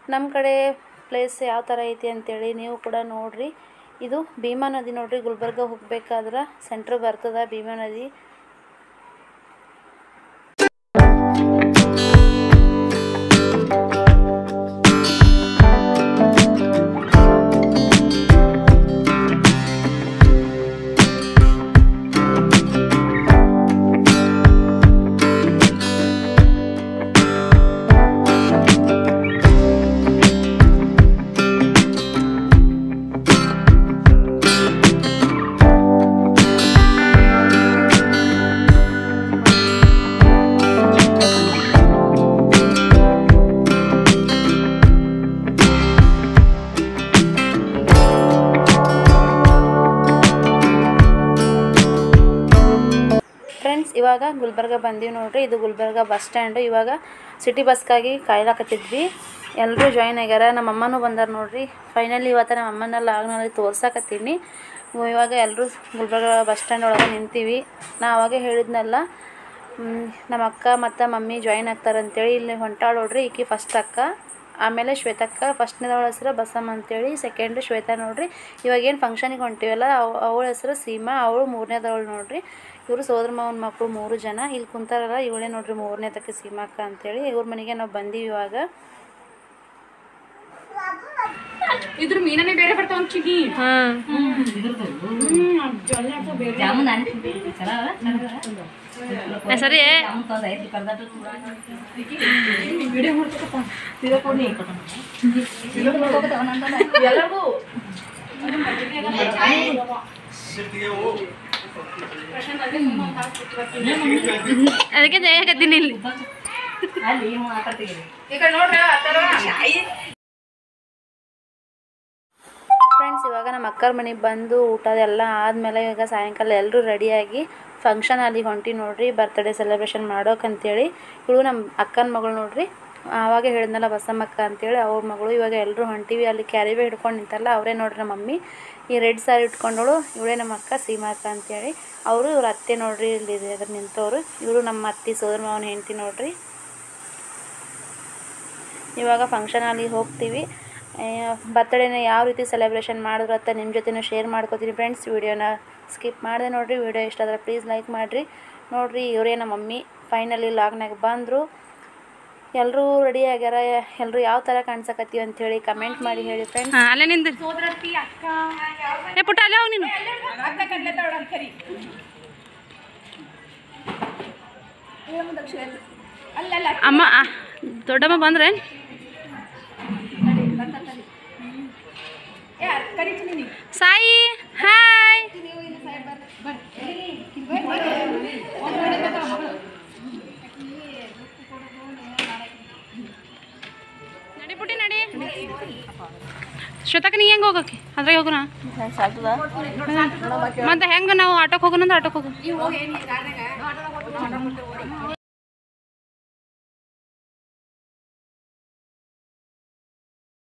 ನಮ್ಮ ಕಡೆ ಪ್ಲೇಸ್ ಯಾವ ಥರ ಐತಿ ಅಂತೇಳಿ ನೀವು ಕೂಡ ನೋಡಿರಿ ಇದು ಭೀಮಾ ನದಿ ನೋಡ್ರಿ ಗುಲ್ಬರ್ಗ ಹೋಗ್ಬೇಕಾದ್ರೆ ಸೆಂಟ್ರ್ ಬರ್ತದ ಭೀಮಾ ನದಿ ಫ್ರೆಂಡ್ಸ್ ಇವಾಗ ಗುಲ್ಬರ್ಗ ಬಂದೀವಿ ನೋಡ್ರಿ ಇದು ಗುಲ್ಬರ್ಗ ಬಸ್ ಸ್ಟ್ಯಾಂಡು ಇವಾಗ ಸಿಟಿ ಬಸ್ಗಾಗಿ ಕಾಯ್ಲಾಕತ್ತಿದ್ವಿ ಎಲ್ಲರೂ ಜಾಯ್ನ್ ಆಗ್ಯಾರ ನಮ್ಮ ಅಮ್ಮನೂ ಬಂದಾರ ನೋಡ್ರಿ ಫೈನಲಿ ಇವತ್ತು ನಮ್ಮ ಅಮ್ಮನ ಲಾಗ್ನಲ್ಲಿ ತೋರ್ಸಾಕತ್ತೀನಿ ಇವಾಗ ಎಲ್ಲರೂ ಗುಲ್ಬರ್ಗ ಬಸ್ ಸ್ಟ್ಯಾಂಡ್ ಒಳಗೆ ನಿಂತೀವಿ ನಾ ಅವಾಗೆ ಹೇಳಿದ್ನಲ್ಲ ಮ್, ನಮ್ಮ ಅಕ್ಕ ಮತ್ತು ಮಮ್ಮಿ ಜಾಯ್ನ್ ಆಗ್ತಾರೆ ಅಂತೇಳಿ ಇಲ್ಲಿ ಹೊಂಟಾಳ ನೋಡ್ರಿ ಈಕಿ ಫಸ್ಟ್ ಅಕ್ಕ ಆಮೇಲೆ ಶ್ವೇತಕ್ಕ ಫಸ್ಟ್ನೇದವಳ ಹೆಸರು ಬಸಮ್ಮ ಅಂತೇಳಿ ಸೆಕೆಂಡ್ ಶ್ವೇತಾ ನೋಡ್ರಿ ಇವಾಗ ಏನು ಫಂಕ್ಷನಿಗೆ ಹೊಂಟಿವಲ್ಲ ಅವ್- ಅವಳ ಹೆಸರು ಸೀಮಾ ಅವಳು ಮೂರನೇದವಳು ನೋಡ್ರಿ ಇವರು ಸೋದರ ಮಾವನ ಮಕ್ಕಳು ಮೂರು ಜನ ಇಲ್ಲಿ ಕುಂತಾರಲ್ಲ ಇವಳೇ ನೋಡ್ರಿ ಮೂರನೇದಕ್ಕೆ ಸೀಮಾಕ್ಕ ಅಂತೇಳಿ ಇವ್ರ ಮನೆಗೆ ನಾವು ಬಂದೀವಿ ಇವಾಗ ಇದ್ರ ಮೀನನೇ ಬೇರೆ ಬರ್ತಾವ ಚಿಗಿ ಜಾಮೂನ್ ಅನ್ ಚಲೋ ಅವ? ಸರಿ ಜಾಮೂನ್ ತಂದ್ ಐದು ಕರ್ದಾಟ ಎಲ್ಲರಿಗೂ ಅದಕ್ಕೆ ಹೇಗತ್ತೀನಿ ಇಲ್ಲಿ ಅಲ್ಲಿ ಇವ್ ಆ ಕಡೆ ತೆಗೀರಿ. ಈಗ ನೋಡ್ರಿ ಆ ಥರ ಫ್ರೆಂಡ್ಸ್ ಇವಾಗ ನಮ್ಮ ಅಕ್ಕರ ಮನೆಗೆ ಬಂದು ಊಟದೆಲ್ಲ ಆದಮೇಲೆ ಈಗ ಸಾಯಂಕಾಲ ಎಲ್ಲರೂ ರೆಡಿಯಾಗಿ ಫಂಕ್ಷನ್ ಅಲ್ಲಿ ಹೊಂಟಿ ನೋಡ್ರಿ ಬರ್ತ್ಡೇ ಸೆಲೆಬ್ರೇಷನ್ ಮಾಡೋಕಂತೇಳಿ ಇವಳು ನಮ್ಮ ಅಕ್ಕನ ಮಗಳು ನೋಡ್ರಿ ಆವಾಗ ಹೇಳಿದ್ನಲ್ಲ ಬಸಮ್ಮಕ್ಕ ಅಂತೇಳಿ ಅವ್ರ ಮಗಳು ಇವಾಗ ಎಲ್ಲರೂ ಹೊಂಟಿವಿ ಅಲ್ಲಿ ಕ್ಯಾರಿ ಬ್ಯಾಗ್ ಹಿಡ್ಕೊಂಡು ನಿಂತಲ್ಲ ಅವರೇ ನೋಡ್ರಿ ನಮ್ಮ ಮಮ್ಮಿ ಈ ರೆಡ್ ಸ್ಯಾರಿ ಇಟ್ಕೊಂಡವಳು ಇವಳೇ ನಮ್ಮ ಅಕ್ಕ ಸೀಮಾ ಅಕ್ಕ ಅಂತೇಳಿ ಅವರು ಇವ್ರ ಅತ್ತೆ ನೋಡ್ರಿ ಇಲ್ಲಿ ಅದ್ರ ನಿಂತವರು ಇವರು ನಮ್ಮ ಅತ್ತಿ ಸೋದರ ಮಾವನ ಹೆಂಡತಿ ನೋಡ್ರಿ ಇವಾಗ ಫಂಕ್ಷನ್ ಅಲ್ಲಿ ಹೋಗ್ತೀವಿ ಬರ್ತಡೇನ ಯಾವ ರೀತಿ ಸೆಲೆಬ್ರೇಷನ್ ಮಾಡಿದ್ರು ಅಂತ ನಿಮ್ಮ ಜೊತೆನೂ ಶೇರ್ ಮಾಡ್ಕೋತೀನಿ ಫ್ರೆಂಡ್ಸ್ ವಿಡಿಯೋನ ಸ್ಕಿಪ್ ಮಾಡಿದೆ ನೋಡಿರಿ ವಿಡಿಯೋ ಇಷ್ಟ ಆದರೆ ಪ್ಲೀಸ್ ಲೈಕ್ ಮಾಡಿರಿ ನೋಡಿರಿ ಇವರೇ ನಮ್ಮ ಮಮ್ಮಿ ಫೈನಲಿ ಲಾಗ್ನಾಗ ಬಂದರು ಎಲ್ಲರೂ ರೆಡಿ ಆಗ್ಯಾರ ಎಲ್ಲರೂ ಯಾವ ಥರ ಕಾಣ್ಸಕತ್ತೀವಿ ಅಂಥೇಳಿ ಕಮೆಂಟ್ ಮಾಡಿ ಹೇಳಿ ಫ್ರೆಂಡ್ಸ್ ಅಲ್ಲೇ ನಿಂದ ಸೋದರತ್ತಿ ಅಕ್ಕ ಏ ಪುಟ್ಟ ಅಲ್ಲೇ ಹೋಗಿ ನೀನು ಅಕ್ಕ ಕಡ್ಲೆತಾಳ ಕರಿ ಅಲ್ಲಲ್ಲ ಅಮ್ಮ ಆ, ದೊಡ್ಡಮ್ಮ ಬಂದ್ರೇನು ಏ ಕರಿತೀನಿ ನೀನು ಸಾಯಿ ಹಾಯ್ ನಡಿ ಪುಟ್ಟಿ ನಡಿ ಶ್ವೇತಕ್ಕ ನೀ ಹೆಂಗೆ ಹೋಗಕ್ಕೆ ಅದ್ರಾಗ ಹೋಗೋಣ ಮತ್ತೆ ಹೆಂಗೆ ನಾವು ಆಟೋಕ್ಕೆ ಹೋಗೋಣ ಅಂದ್ರೆ ಆಟೋಕ್ಕೆ ಹೋಗು